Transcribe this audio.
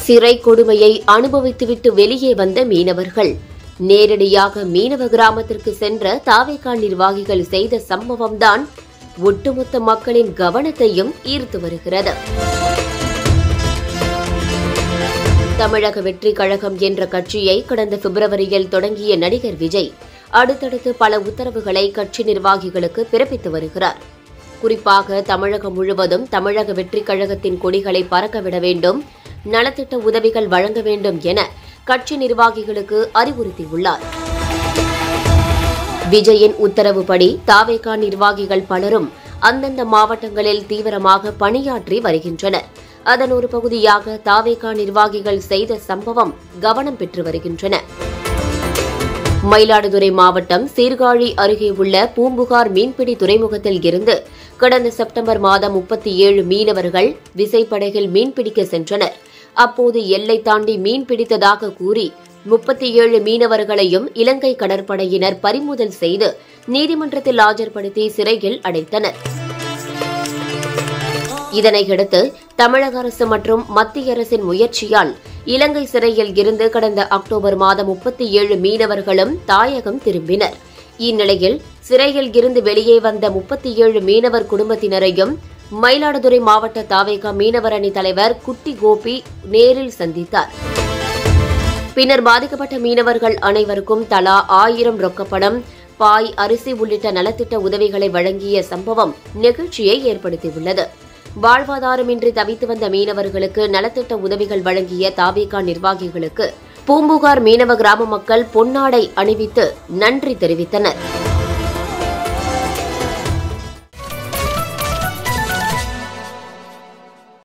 சிறை கொடுமையை அனுபவித்துவிட்டு வெளியே வந்த மீனவர்கள் நேரடியாக மீனவ கிராமத்திற்கு சென்ற தாவேகா நிர்வாகிகள் செய்த சம்பவம்தான் ஒட்டுமொத்த மக்களின் கவனத்தையும் ஈர்த்து வருகிறது தமிழக வெற்றி கழகம் என்ற கட்சியை கடந்த பிப்ரவரியில் தொடங்கிய நடிகர் விஜய் அடுத்தடுத்து பல உத்தரவுகளை கட்சி நிர்வாகிகளுக்கு பிறப்பித்து வருகிறார் குறிப்பாக தமிழகம் முழுவதும் தமிழக வெற்றி கழகத்தின் கொடிகளை பறக்கவிட வேண்டும் நலத்திட்ட உதவிகள் வழங்க வேண்டும் என கட்சி நிர்வாகிகளுக்கு அறிவுறுத்தியுள்ளார் விஜயின் உத்தரவுப்படி தாவேகா நிர்வாகிகள் பலரும் அந்தந்த மாவட்டங்களில் தீவிரமாக பணியாற்றி வருகின்றனர் அதன் ஒரு பகுதியாக தாவேகா நிர்வாகிகள் செய்த சம்பவம் கவனம் பெற்று வருகின்றன மயிலாடுதுறை மாவட்டம் சீர்காழி அருகே உள்ள பூம்புகார் மீன்பிடி துறைமுகத்தில் இருந்து கடந்த செப்டம்பர் மாதம் முப்பத்தி ஏழு மீனவர்கள் விசைப்படகில் மீன்பிடிக்க சென்றனர் அப்போது எல்லை தாண்டி மீன் பிடித்ததாக கூறி முப்பத்தி ஏழு மீனவர்களையும் இலங்கை கடற்படையினர் பறிமுதல் செய்து நீதிமன்றத்தில் ஆஜர்படுத்தி சிறையில் அடைத்தனர் இதனையடுத்து தமிழக அரசு மற்றும் மத்திய அரசின் முயற்சியால் இலங்கை சிறையில் இருந்து கடந்த அக்டோபர் மாதம் முப்பத்தி ஏழு மீனவர்களும் தாயகம் திரும்பினர் இந்நிலையில் சிறையில் இருந்து வெளியே வந்த முப்பத்தி ஏழு மீனவர் குடும்பத்தினரையும் மயிலாடுதுறை மாவட்ட தாவேகா மீனவர் அணி தலைவர் குட்டி கோபி நேரில் சந்தித்தார் பின்னர் பாதிக்கப்பட்ட மீனவர்கள் அனைவருக்கும் தலா ஆயிரம் ரொக்கப்பணம் பாய் அரிசி உள்ளிட்ட நலத்திட்ட உதவிகளை வழங்கிய சம்பவம் நெகிழ்ச்சியை ஏற்படுத்தியுள்ளது வாழ்வாதாரமின்றி தவித்து வந்த மீனவர்களுக்கு நலத்திட்ட உதவிகள் வழங்கிய தாவேகா நிர்வாகிகளுக்கு பூம்புகார் மீனவ கிராம மக்கள் பொன்னாடை அணிவித்து நன்றி தெரிவித்தனர்